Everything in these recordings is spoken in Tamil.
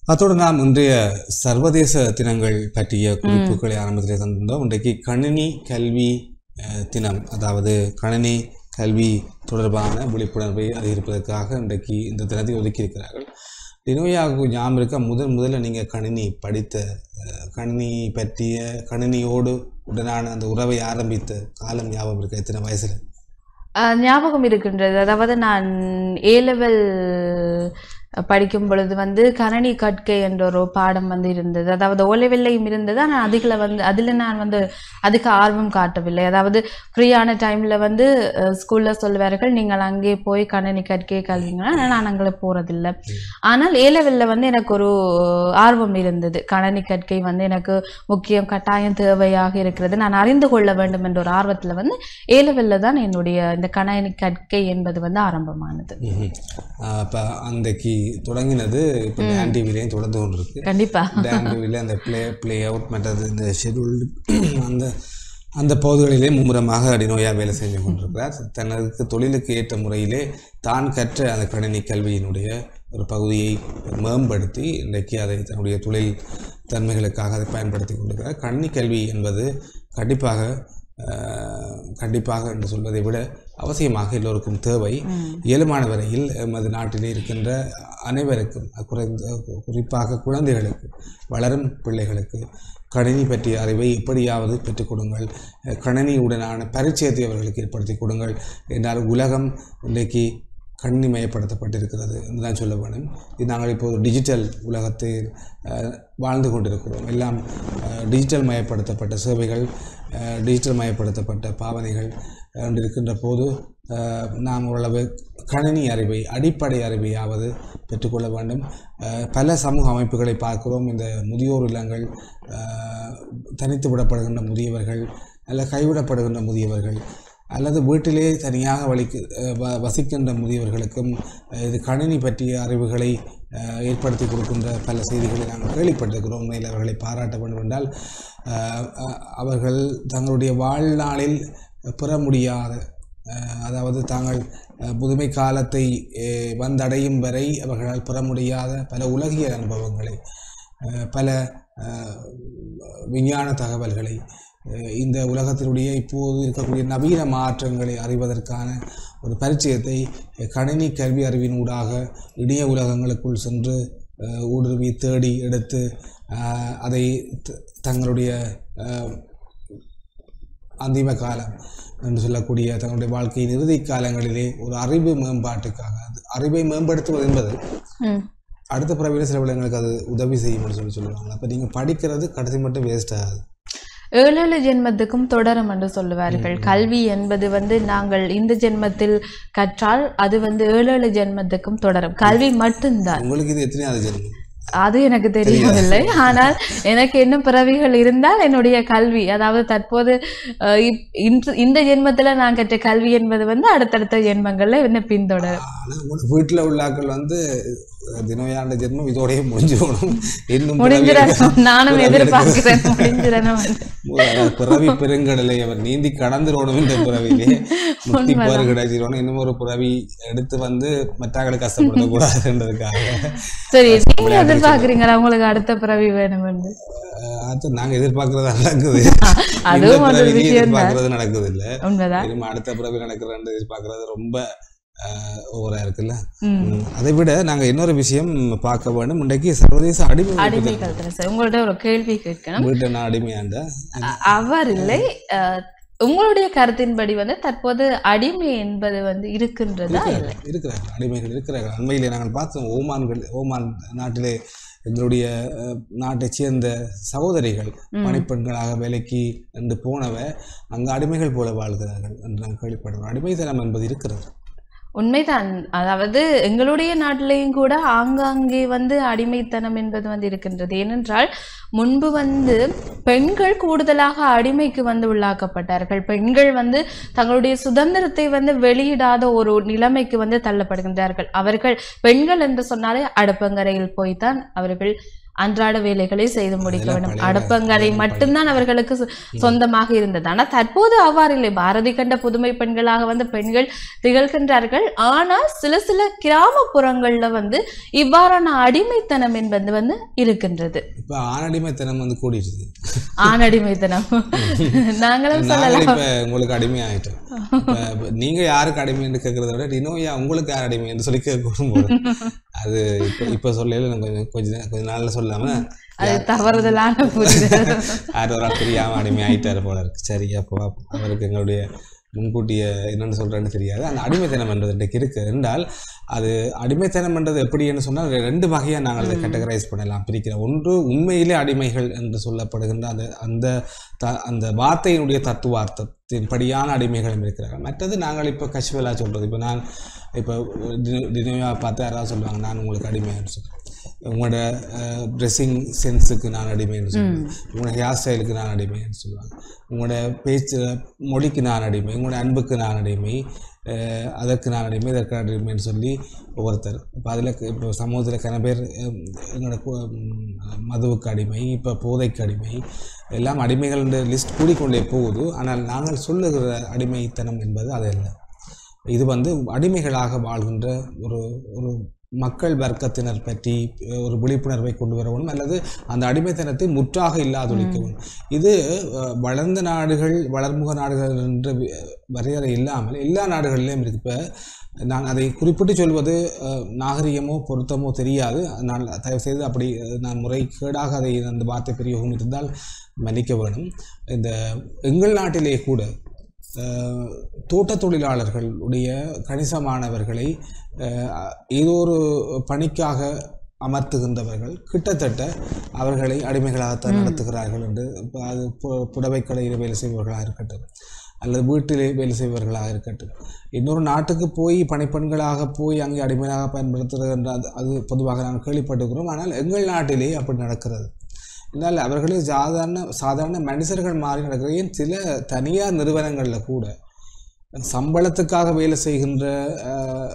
அத்தோடு நாம் இன்றைய சர்வதேச தினங்கள் பற்றிய குறிப்புகளை ஆரம்பத்திலே தந்திருந்தோம் இன்றைக்கு கணினி கல்வி அஹ், தினம் அதாவது கணினி கல்வி தொடர்பான விழிப்புணர்வை அதிகரிப்பதற்காக இன்றைக்கு இந்த தினத்தை ஒதுக்கியிருக்கிறார்கள் டினோயாவுக்கு ஞாபகம் இருக்க முதல் முதல்ல நீங்கள் கணினி படித்த அஹ், கணினி பற்றிய கணினியோடு உடனான அந்த உறவை ஆரம்பித்த காலம் ஞாபகம் இருக்க எத்தனை வயசுல ஆஹ் ஞாபகம் இருக்கின்றது அதாவது நான் ஏ லெவல் படிக்கும் பொழுது வந்து கணனி கற்கை என்ற ஒரு பாடம் வந்து இருந்தது அதாவது ஓ லெவல்லையும் இருந்தது ஆனால் அதில் வந்து அதில் நான் வந்து அதுக்கு ஆர்வம் காட்டவில்லை அதாவது ஃப்ரீயான டைமில் வந்து ஸ்கூலில் சொல்லுவார்கள் நீங்கள் அங்கே போய் கணனி கற்கை கல்விங்கன்னா நான் அங்கே போகிறதில்ல ஆனால் ஏ லெவலில் வந்து எனக்கு ஒரு ஆர்வம் இருந்தது கணனி கற்கை வந்து எனக்கு முக்கியம் கட்டாயம் தேவையாக இருக்கிறது நான் அறிந்து கொள்ள வேண்டும் என்ற ஒரு ஆர்வத்தில் வந்து ஏ லெவலில் தான் என்னுடைய இந்த கணனி கற்கை என்பது வந்து ஆரம்பமானது அப்போ அன்றைக்கு தொடங்கினது இப்போ டேன் டிவிலையும் தொடர்ந்து கொண்டு இருக்கு கண்டிப்பா டேன் டிவியில் அந்த ப்ளே ப்ளே அவுட் மற்றது இந்த ஷெட்யூல் அந்த அந்த பகுதிகளிலே மும்முரமாக அடிநோயாக வேலை செஞ்சு கொண்டிருக்கிறார் தனது தொழிலுக்கு ஏற்ற முறையிலே தான் கற்ற அந்த கணினி கல்வியினுடைய ஒரு பகுதியை மேம்படுத்தி இன்றைக்கு அதை தன்னுடைய தொழில் தன்மைகளுக்காக அதை பயன்படுத்தி கொண்டிருக்கிறார் கணினி கல்வி என்பது கண்டிப்பாக அஹ், கண்டிப்பாக என்று சொல்வதை விட அவசியமாக எல்லோருக்கும் தேவை இயலுமான வரையில் எமது நாட்டிலே இருக்கின்ற அனைவருக்கும் குறைந்த குறிப்பாக குழந்தைகளுக்கு வளரும் பிள்ளைகளுக்கு கணினி பற்றிய அறிவை எப்படியாவது பெற்றுக் கொடுங்கள் அஹ், கணினியுடனான பரிச்சயத்தை அவர்களுக்கு ஏற்படுத்தி கொடுங்கள் என்றால் உலகம் இன்றைக்கு கண்ணிமயப்படுத்தப்பட்டிருக்கிறது என்று தான் சொல்ல வேண்டும் இது நாங்கள் இப்போது டிஜிட்டல் உலகத்தில் அஹ், வாழ்ந்து கொண்டிருக்கிறோம் எல்லாம் அஹ், டிஜிட்டல் மயப்படுத்தப்பட்ட சேவைகள் அஹ், டிஜிட்டல் மயப்படுத்தப்பட்ட பாவனைகள் என்று இருக்கின்ற போது அஹ், நாம் ஓரளவு கணினி அறிவை அடிப்படை அறிவையாவது பெற்றுக்கொள்ள வேண்டும் அஹ், பல சமூக அமைப்புகளை பார்க்கிறோம் இந்த முதியோர் இல்லங்கள் அஹ், தனித்து விடப்படுகின்ற முதியவர்கள் அல்ல கைவிடப்படுகின்ற முதியவர்கள் அல்லது வீட்டிலே தனியாக வலிக்கு அஹ், வ வசிக்கின்ற முதியவர்களுக்கும் அஹ், இது கணினி பற்றிய அறிவுகளை அஹ், ஏற்படுத்தி கொடுக்கின்ற பல செய்திகளை நாங்கள் கேள்விப்பட்டிருக்கிறோம் உண்மையில் அவர்களை பாராட்ட வேண்டும் என்றால் அஹ், அஹ், அவர்கள் தங்களுடைய வாழ்நாளில் பெற முடியாத அஹ், அதாவது தாங்கள் அஹ், முதுமை காலத்தை அஹ், வந்தடையும் வரை அவர்களால் பெற முடியாத பல உலகியல் அனுபவங்களை அஹ், பல அஹ், விஞ்ஞான தகவல்களை அஹ், இந்த உலகத்தினுடைய இப்போது இருக்கக்கூடிய நவீன மாற்றங்களை அறிவதற்கான ஒரு பரிச்சயத்தை அஹ், கணினி கல்வி அறிவின் ஊடாக இணைய உலகங்களுக்குள் சென்று அஹ், ஊடுருவி தேடி எடுத்து அஹ், அதை த- தங்களுடைய அஹ், அந்திம காலம் என்று சொல்லக்கூடிய தங்களுடைய வாழ்க்கையின் இறுதி காலங்களிலே ஒரு அறிவு மேம்பாட்டுக்காக அது அறிவை மேம்படுத்துவது என்பது ம். அடுத்த பிறவியில் சில விடங்களுக்கு அது உதவி செய்யும்னு சொல்லி சொல்லுவாங்க அப்போ நீங்கள் படிக்கிறது கடைசி மட்டும் வேஸ்ட் ஆகாது ஏழு ஏழு ஜென்மத்துக்கும் தொடரும் என்று சொல்லுவார்கள் கல்வி என்பது வந்து நாங்கள் இந்த ஜென்மத்தில் கற்றால் அது வந்து ஏழு ஏழு ஜென்மத்துக்கும் தொடரும் கல்வி மட்டும்தான் உங்களுக்கு இது எத்தனையாவது ஜென்மம் அது எனக்கு தெரியவில்லை ஆனால் எனக்கு என்ன பிறவிகள் இருந்தால் என்னுடைய கல்வி அதாவது தற்போது அஹ், இப்- இன்று இந்த ஜென்மத்துல நான் கற்ற கல்வி என்பது வந்து அடுத்தடுத்த ஜென்மங்கள்ல என்ன பின்தொடரும் ஆனால் உங்களோட வீட்டில் உள்ள ஆட்கள் வந்து அஹ், தினோயாண்ட ஜென்மம் இதோடய முடிஞ்சிடணும் இன்னும் பிறவி முடிஞ்சிடணும் எடுக்க- நானும் பிறவி எதிர்பார்க்கிறேன் முடிஞ்சிடணும் அதாவது பிறவி பெருங்கடலை அவர் நீந்தி கடந்துடணும் இந்த பிறவிலே முக்தி பேர் கிடைச்சிடணும் இன்னும் ஒரு பிறவி எடுத்து வந்து மற்றவர்களுக்கு கஷ்டப்படுத்தக்கூடாதுன்றதுக்காக சரி நீங்க எதிர்பார்க்கிறீங்களா உங்களுக்கு அடுத்த பிறவி வேணும் என்று அஹ், அது நாங்க எதிர்பார்க்கறது நடக்குது அதுவும் இந்த ஒரு பிறவிலே விஷயம் தான் எதிர்பார்க்கறது நடக்குது இல்ல உண்மைதான் இனிமே அடுத்த பிறவி நடக்கிறன்னு எதிர்பார்க்கறது ரொம்ப ஓவரா இருக்குல்ல ம். ம். அதை விட நாங்க இன்னொரு விஷயம் பார்க்க வேண்டும் இன்றைக்கு சர்வதேச அடிமை அடிமை காலத்துல சார் உங்கள்ட்ட ஒரு கேள்வி கேட்கணும் வீட்டை நான் அடிமையாண்ட அ- அவர் இல்லை அஹ், உங்களுடைய கருத்தின்படி வந்து தற்போது அடிமை என்பது வந்து இருக்கின்றதா இல்லை இருக்கிறார்கள் அடிமைகள் இருக்கிறார்கள் அண்மையிலே நாங்கள் பார்த்தோம் ஓமான்கள் ஓமான் நாட்டிலே எங்களுடைய அஹ், நாட்டைச் சேர்ந்த சகோதரிகள் பணிப்பெண்களாக வேலைக்கு என்று போனவ அங்கு அடிமைகள் போல வாழ்கிறார்கள் என்று நாம் கேள்விப்படுறோம் அடிமைத்தனம் என்பது இருக்கிறது உண்மைதான் அதாவது எங்களுடைய நாட்டிலேயும் கூட ஆங்காங்கே வந்து அடிமைத்தனம் என்பது வந்து இருக்கின்றது ஏனென்றால் முன்பு வந்து பெண்கள் கூடுதலாக அடிமைக்கு வந்து உள்ளாக்கப்பட்டார்கள் பெண்கள் வந்து தங்களுடைய சுதந்திரத்தை வந்து வெளியிடாத ஒரு நிலைமைக்கு வந்து தள்ளப்படுகின்றார்கள் அவர்கள் பெண்கள் என்று சொன்னாலே அடுப்பங்கரையில் போய்த்தான் அவர்கள் அன்றாட வேலைகளை செய்து முடிக்க வேண்டும் அடுப்பங்கரை மட்டும்தான் அவர்களுக்கு சொ- சொந்தமாக இருந்தது ஆனா தற்போது அவ்வாறு இல்லை பாரதி கண்ட புதுமை பெண்களாக வந்து பெண்கள் திகழ்கின்றார்கள் ஆனால் சில சில கிராமப்புறங்கள்ல வந்து இவ்வாறான அடிமைத்தனம் என்பது வந்து இருக்கின்றது இப்போ ஆணடிமைத்தனம் வந்து கூடிடுது ஆணடிமைத்தனம் நாங்களும் நாங்கள் சொல்லலாம் இப்போ உங்களுக்கு அடிமை ஆயிட்டோம் இப்போ நீங்கள் யாருக்கு அடிமைன்னு கேட்குறத விட டினோயா உங்களுக்கு யார் அடிமைன்னு சொல்லி கேட்கும் போது அது இப்போ இப்போ சொல்லல நான் கொஞ்சம் கொஞ்ச நே- கொஞ்ச நாளில் சொல்லாமல் அது தவறுதலான புரிதல் யார் ஒரு ஆள் தெரியாமல் அடிமை ஆயிட்டாரு போல இருக்கு சரி அப்போ அவருக்கு எங்களுடைய முன்கூட்டிய என்னன்னு சொல்கிறேன்னு தெரியாது அந்த அடிமைத்தனம் என்றது இன்றைக்கு இருக்கு என்றால் அது அடிமைத்தனம் என்றது எப்படின்னு சொன்னால் ரெண்டு வகையாக நாங்கள் அதை கேட்டகரைஸ் பண்ணலாம் பிரிக்கிறோம் ஒன்று உண்மையிலே அடிமைகள் என்று சொல்லப்படுகின்ற அந்த அந்த த அந்த வார்த்தையினுடைய தத்துவார்த்தத்தின் படியான அடிமைகளும் இருக்கிறார்கள் மற்றது நாங்கள் இப்போ கஷ்வலாக சொல்கிறது இப்போ நான் இப்போ டினோயா பார்த்து யாராவது சொல்லுவாங்க நான் உங்களுக்கு அடிமைன்னு சொல்கிறேன் உங்களோட ட்ரெஸ்ஸிங் சென்ஸுக்கு நான் அடிமைன்னு சொல்லுவேன் உங்களோட ஹேர் ஸ்டைலுக்கு நான் அடிமைன்னு சொல்லுவாங்க உங்களோட பேச்சு மொழிக்கு நான் அடிமை உங்களோட அன்புக்கு நான் அடிமை அஹ், அதற்கு நான் அடிமை இதற்கு அடிமைன்னு சொல்லி ஒவ்வொருத்தர் இப்போ அதில் இப்போ சமூகத்தில் கன பேர் அஹ், எங்களோட கு- ம், மதுவுக்கு அடிமை இப்போ போதைக்கு அடிமை எல்லாம் அடிமைகள் லிஸ்ட் கூடிக்கொண்டே போகுது ஆனால் நாங்கள் சொல்லுகிற அடிமைத்தனம் என்பது அது அல்ல இது வந்து அடிமைகளாக வாழ்கின்ற ஒரு ஒரு மக்கள் வர்க்கத்தினர் பற்றி அஹ், ஒரு விழிப்புணர்வை கொண்டு வரவும் அல்லது அந்த அடிமைத்தனத்தை முற்றாக இல்லாதொழிக்கவும் இது அஹ், வளர்ந்த நாடுகள் வளர்முக நாடுகள் என்ற வி- வரையறை இல்லாமல் எல்லா நாடுகளிலும் இருக்கு இப்போ நான் அதை குறிப்பிட்டு சொல்வது அஹ், நாகரிகமோ பொருத்தமோ தெரியாது நான் தயவு செய்து அப்படி அஹ், நான் முறைகேடாக அதை அந்த வார்த்தை பிரயோகம் இருந்தால் மன்னிக்க வேணும் இந்த எங்கள் நாட்டிலே கூட அஹ், தோட்டத் தொழிலாளர்களுடைய கணிசமானவர்களை அஹ், ஏதோ ஒரு பணிக்காக அமர்த்துகின்றவர்கள் கிட்டத்தட்ட அவர்களை அடிமைகளாகத்தான் நடத்துகிறார்கள் என்று இப்ப அது பு- புடவைக் கடையில் வேலை செய்பவர்களாக இருக்கட்டும் அல்லது வீட்டிலே வேலை செய்பவர்களாக இருக்கட்டும் இன்னொரு நாட்டுக்கு போய் பணிப்பெண்களாக போய் அங்கே அடிமையாக பயன்படுத்துகின்ற அது அது பொதுவாக நாங்கள் கேள்விப்பட்டிருக்கிறோம் ஆனால் எங்கள் நாட்டிலே அப்படி நடக்கிறது இதனால் அவர்களே சாதாரண சாதாரண மனுஷர்கள் மாறி நடக்கிற ஏன் சில தனியார் நிறுவனங்களில் கூட சம்பளத்துக்காக வேலை செய்கின்ற அஹ்,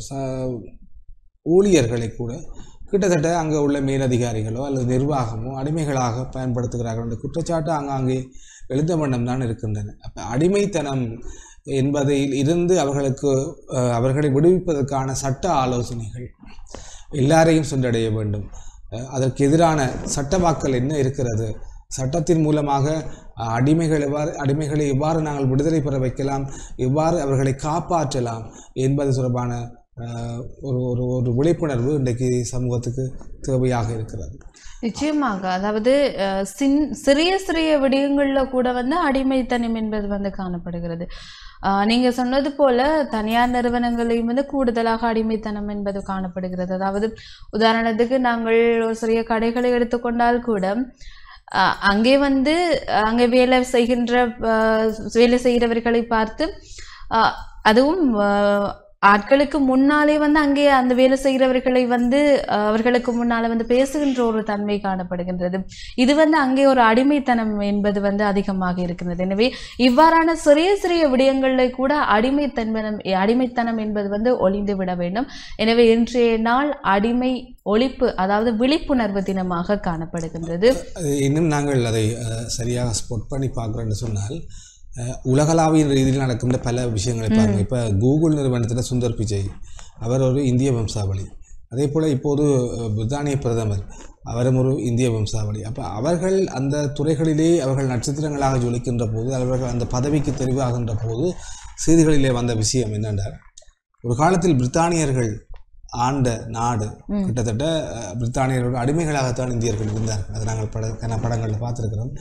ச- ஊழியர்களை கூட கிட்டத்தட்ட அங்கே உள்ள மேலதிகாரிகளோ அல்லது நிர்வாகமோ அடிமைகளாக பயன்படுத்துகிறார்கள் என்ற குற்றச்சாட்டு ஆங்காங்கே எழுந்த வண்ணம் தான் இருக்கின்றன அப்போ அடிமைத்தனம் என்பதில் இருந்து அவர்களுக்கு அஹ், அவர்களை விடுவிப்பதற்கான சட்ட ஆலோசனைகள் எல்லாரையும் சென்றடைய வேண்டும் அஹ், அதற்கு எதிரான சட்டவாக்கல் என்ன இருக்கிறது சட்டத்தின் மூலமாக அஹ், அடிமைகள் எவ்வாறு அடிமைகளை எவ்வாறு நாங்கள் விடுதலை பெற வைக்கலாம் எவ்வாறு அவர்களை காப்பாற்றலாம் என்பது தொடர்பான அஹ், ஒரு ஒரு ஒரு விழிப்புணர்வு இன்றைக்கு சமூகத்துக்கு தேவையாக இருக்கிறது நிச்சயமாக அதாவது அஹ், சின் சிறிய சிறிய விடயங்கள்ல கூட வந்து அடிமைத்தனம் என்பது வந்து காணப்படுகிறது அஹ், நீங்க சொன்னது போல தனியார் நிறுவனங்களையும் வந்து கூடுதலாக அடிமைத்தனம் என்பது காணப்படுகிறது அதாவது உதாரணத்துக்கு நாங்கள் ஒரு சிறிய கடைகளை எடுத்துக்கொண்டால் கூட அஹ், அங்கே வந்து அஹ், அங்கே வேலை செய்கின்ற அஹ், வேலை செய்கிறவர்களை பார்த்து அஹ், அதுவும் அஹ், ஆட்களுக்கு முன்னாலே வந்து அங்கே அந்த வேலை செய்கிறவர்களை வந்து அஹ், அவர்களுக்கு முன்னால வந்து பேசுகின்ற ஒரு தன்மை காணப்படுகின்றது இது வந்து அங்கே ஒரு அடிமைத்தனம் என்பது வந்து அதிகமாக இருக்கின்றது எனவே இவ்வாறான சிறிய சிறிய விடயங்களில் கூட அடிமைத்தன்மனம் அடிமைத்தனம் என்பது வந்து ஒளிந்து விட வேண்டும் எனவே இன்றைய நாள் அடிமை ஒழிப்பு அதாவது விழிப்புணர்வு தினமாக காணப்படுகின்றது அது இன்னும் நாங்கள் அதை அஹ், சரியாக ஸ்பொட் பண்ணி பார்க்குறோன்னு சொன்னால் அஹ், உலகளாவிய ரீதியில் நடக்கின்ற பல விஷயங்களை பாருங்கள் இப்போ கூகுள் நிறுவனத்தில் சுந்தர் பிச்சை அவர் ஒரு இந்திய வம்சாவளி அதே போல் இப்போது அஹ், பிரித்தானிய பிரதமர் அவரும் ஒரு இந்திய வம்சாவளி அப்போ அவர்கள் அந்த துறைகளிலே அவர்கள் நட்சத்திரங்களாக ஜொலிக்கின்ற போது அவர்கள் அந்த பதவிக்கு தெரிவாகின்ற போது செய்திகளிலே வந்த விஷயம் என்னென்றால் ஒரு காலத்தில் பிரித்தானியர்கள் ஆண்ட நாடு கிட்டத்தட்ட அஹ், பிரித்தானியரோட அடிமைகளாகத்தான் இந்தியர்கள் இருந்தார்கள் அதை நாங்கள் பட கன படங்களில் பார்த்துருக்கிறோம்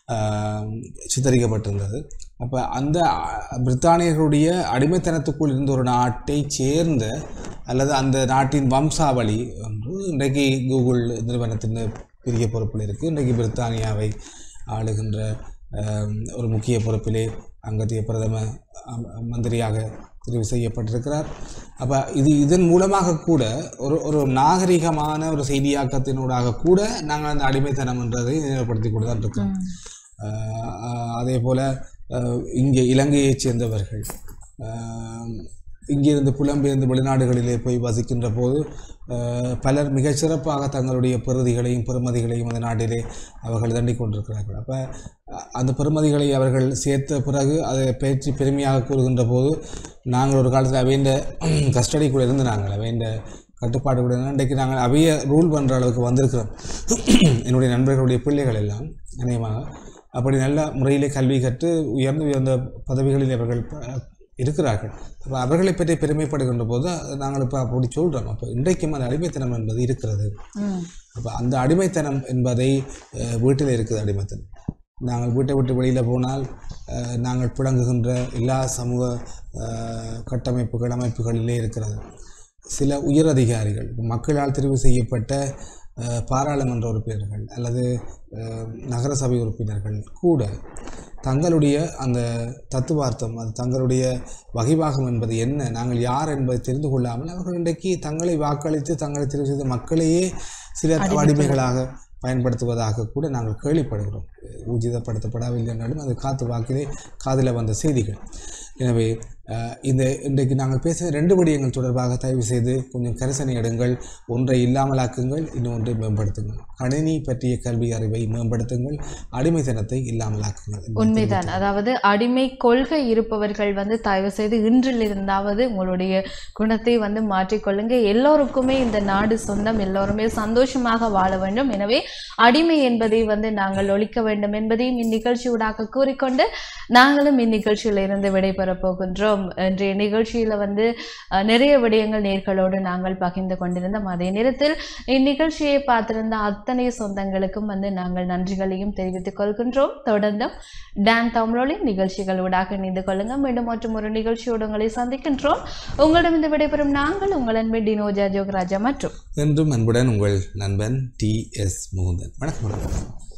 ஆஹ், சித்தரிக்கப்பட்டிருந்தது அப்போ அந்த அஹ், பிரித்தானியர்களுடைய அடிமைத்தனத்துக்குள் இருந்த ஒரு நாட்டை சேர்ந்த அல்லது அந்த நாட்டின் வம்சாவளி ஒன்று இன்றைக்கு கூகுள் நிறுவனத்தின் பெரிய பொறுப்பில் இருக்குது இன்றைக்கு பிரித்தானியாவை ஆளுகின்ற ஆஹ், ஒரு முக்கிய பொறுப்பிலே அங்கத்திய பிரதம அம்- மந்திரியாக தெரிவு செய்யப்பட்டிருக்கிறார் அப்போ இது இதன் மூலமாக கூட ஒரு ஒரு நாகரிகமான ஒரு செய்தியாக்கத்தினூடாக கூட நாங்கள் அந்த அடிமைத்தனம் என்றதை நினைவுபடுத்தி கொண்டு தான் இருக்கோம் ஆஹ் ஆஹ் அதே போல் இங்கே இலங்கையைச் சேர்ந்தவர்கள் ஆஹ் இங்கிருந்து புலம்பெயர்ந்து வெளிநாடுகளிலே போய் வசிக்கின்ற போது அஹ், பலர் மிகச் சிறப்பாக தங்களுடைய பெறுதிகளையும் பெறுமதிகளையும் அந்த நாட்டிலே அவர்கள் தண்டிக் கொண்டிருக்கிறார்கள் அப்போ அந்த பெறுமதிகளை அவர்கள் சேர்த்த பிறகு அதை பேச்சு பெருமையாக கூறுகின்ற போது நாங்கள் ஒரு காலத்தில் அவைண்ட கஸ்டடிக்குள்ளே இருந்து நாங்கள் அவைண்ட கட்டுப்பாடு கூட இன்றைக்கு நாங்கள் அவைய ரூல் பண்ணுற அளவுக்கு வந்திருக்கிறோம் என்னுடைய நண்பர்களுடைய பிள்ளைகள் எல்லாம் அநேகமாக அப்படி நல்ல முறையிலே கல்வி கற்று உயர்ந்த உயர்ந்த பதவிகளில் அவர்கள் ப- இருக்கிறார்கள் அப்போ அவர்களை பற்றி பெருமைப்படுகின்ற போது நாங்கள் இப்போ அப்படி சொல்கிறோம் அப்போ இன்றைக்கும் அந்த அடிமைத்தனம் என்பது இருக்கிறது ம் அப்போ அந்த அடிமைத்தனம் என்பதை அஹ், வீட்டில் இருக்குது அடிமைத்தனம் நாங்கள் வீட்டை விட்டு வெளியில் போனால் அஹ், நாங்கள் புழங்குகின்ற எல்லா சமூக அஹ், கட்டமைப்புகள் அமைப்புகளிலே இருக்கிறது சில உயர் அதிகாரிகள் மக்களால் தெரிவு செய்யப்பட்ட அஹ், பாராளுமன்ற உறுப்பினர்கள் அல்லது அஹ், நகரசபை உறுப்பினர்கள் கூட தங்களுடைய அந்த தத்துவார்த்தம் அது தங்களுடைய வகைவாகம் என்பது என்ன நாங்கள் யார் என்பதை தெரிந்து கொள்ளாமல் அவர்கள் இன்றைக்கு தங்களை வாக்களித்து தங்களை தெரிவு செய்த மக்களையே சில அடிமைகளாக பயன்படுத்துவதாக கூட நாங்கள் கேள்விப்படுகிறோம் ஊர்ஜிதப்படுத்தப்படவில்லை என்றாலும் அது காத்து வாக்கிலே காதில் வந்த செய்திகள் எனவே அஹ், இந்த இன்றைக்கு நாங்கள் பேசிய ரெண்டு விடயங்கள் தொடர்பாக தயவு செய்து கொஞ்சம் கரிசனை எடுங்கள் ஒன்றை இல்லாமலாக்குங்கள் இன்னொன்றை மேம்படுத்துங்கள் கணினி பற்றிய கல்வி அறிவை மேம்படுத்துங்கள் அடிமைத்தனத்தை இல்லாமலாக்குங்கள் என்பதை உண்மைதான் அதாவது அடிமை கொள்கை இருப்பவர்கள் வந்து தயவு செய்து இன்றில் இருந்தாவது உங்களுடைய குணத்தை வந்து மாற்றிக்கொள்ளுங்க எல்லோருக்குமே இந்த நாடு சொந்தம் எல்லோருமே சந்தோஷமாக வாழ வேண்டும் எனவே அடிமை என்பதை வந்து நாங்கள் ஒழிக்க வேண்டும் என்பதையும் இந்நிகழ்ச்சியூடாக கூறிக்கொண்டு நாங்களும் இந்நிகழ்ச்சியில இருந்து விடைபெறப் போகின்றோம் இன்றைய நிகழ்ச்சியில வந்து அஹ், நிறைய விடயங்கள் நேர்களோடு நாங்கள் பகிர்ந்து கொண்டிருந்தோம் அதே நேரத்தில் இந்நிகழ்ச்சியை பார்த்திருந்த அத்தனை சொந்தங்களுக்கும் வந்து நாங்கள் நன்றிகளையும் தெரிவித்துக் கொள்கின்றோம் தொடர்ந்தும் டான் தமிழொலின் நிகழ்ச்சிகளூடாக இணைந்து கொள்ளுங்க மீண்டும் மற்றும் ஒரு நிகழ்ச்சியோடு உங்களை சந்திக்கின்றோம் உங்களிடம் இந்த விடைபெறும் நாங்கள் உங்கள் அன்பு டினோஜா ஜோகராஜா மற்றும் என்றும் அன்புடன் உங்கள் நண்பன் டி எஸ் முகுந்தன் வணக்கம் வணக்கம்